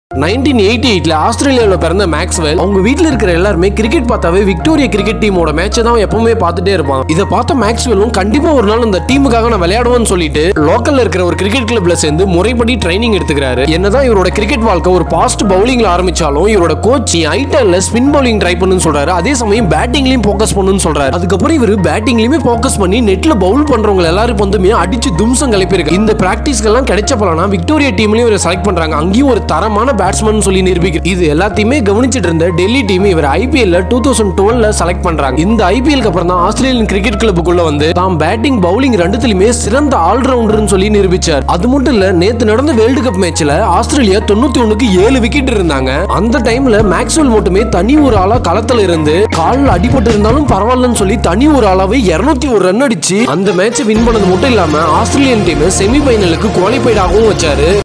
nineteen eighty எயிட்ல ஆஸ்திரேலியாவில் பிறந்த மேக்ஸ்வெல் அவங்க வீட்டில் இருக்கிற எல்லாருமே கிரிக்கெட் பார்த்தாவே விக்டோரியா கிரிக்கெட் டீமோட மேட்சை தான் எப்பவுமே பார்த்துட்டே இருப்பான் இதை பார்த்த மேக்ஸ்வெல்லும் கண்டிப்பா ஒரு நாள் இந்த டீமுக்காக நான் விளையாடுவேன்னு சொல்லிட்டு லோக்கல்ல இருக்கிற ஒரு கிரிக்கெட் கிளப்ல சேர்ந்து முறைப்படி ட்ரைனிங் எடுத்துக்கிறாரு என்னதான் இவரோட கிரிக்கெட் வாழ்க்கை ஒரு பாஸ்ட் பவுலிங்ல ஆரம்பிச்சாலும் இவரோட கோச் ஐட்டல்ல ஸ்பின் பவுலிங் ட்ரை பண்ணுன்னு சொல்றாரு அதே சமயம் பேட்டிங்லயும் ஃபோக்கஸ் பண்ணுன்னு சொல்றாரு அதுக்கப்புறம் இவர் பேட்டிங்லயுமே ஃபோக்கஸ் பண்ணி நெட்ல பவுல் பண்றவங்க எல்லாரும் வந்துமே அடிச்சு தும்சம் கிளப்பியிருக்கு இந்த பிராக்டிஸ்க்கெல்லாம் கிடைச்ச பலனா விக்டோரியா டீம்லயும் இவரை செலக்ட் பண்றாங்க அங்கேயும் ஒரு தரமான பேட்ஸ்மேன் சொல்லி நிரூபிக்கிறார் இது எல்லாத்தையுமே கவனிச்சிட்டு இருந்த டெல்லி டீம் இவர் ஐபிஎல்ல டூ தௌசண்ட் டுவெல்ல செலக்ட் பண்றாங்க இந்த ஐபிஎல்க்கு அப்புறம் தான் ஆஸ்திரேலியன் கிரிக்கெட் கிளப்புக்குள்ள வந்து தாம் பேட்டிங் பவுலிங் ரெண்டுத்திலுமே சிறந்த ஆல்ரவுண்டர்னு சொல்லி நிரூபிச்சார் அது மட்டும் இல்ல நேத்து நடந்த வேர்ல்டு கப் மேட்ச்ல ஆஸ்திரேலியா தொண்ணூத்தி ஒண்ணுக்கு ஏழு விக்கெட் இருந்தாங்க அந்த டைம்ல மேக்ஸ்வெல் மட்டுமே தனி ஒரு ஆளா களத்துல இருந்து காலில் அடிபட்டு இருந்தாலும் பரவாயில்லன்னு சொல்லி தனி ஒரு ஆளாவே இருநூத்தி ஒரு ரன் அடிச்சு அந்த மேட்சை வின் பண்ணது மட்டும் இல்லாம ஆஸ்திரேலியன் டீம் செமி ஃபைனலுக்கு குவாலிஃபைட் ஆகவும் வச்சாரு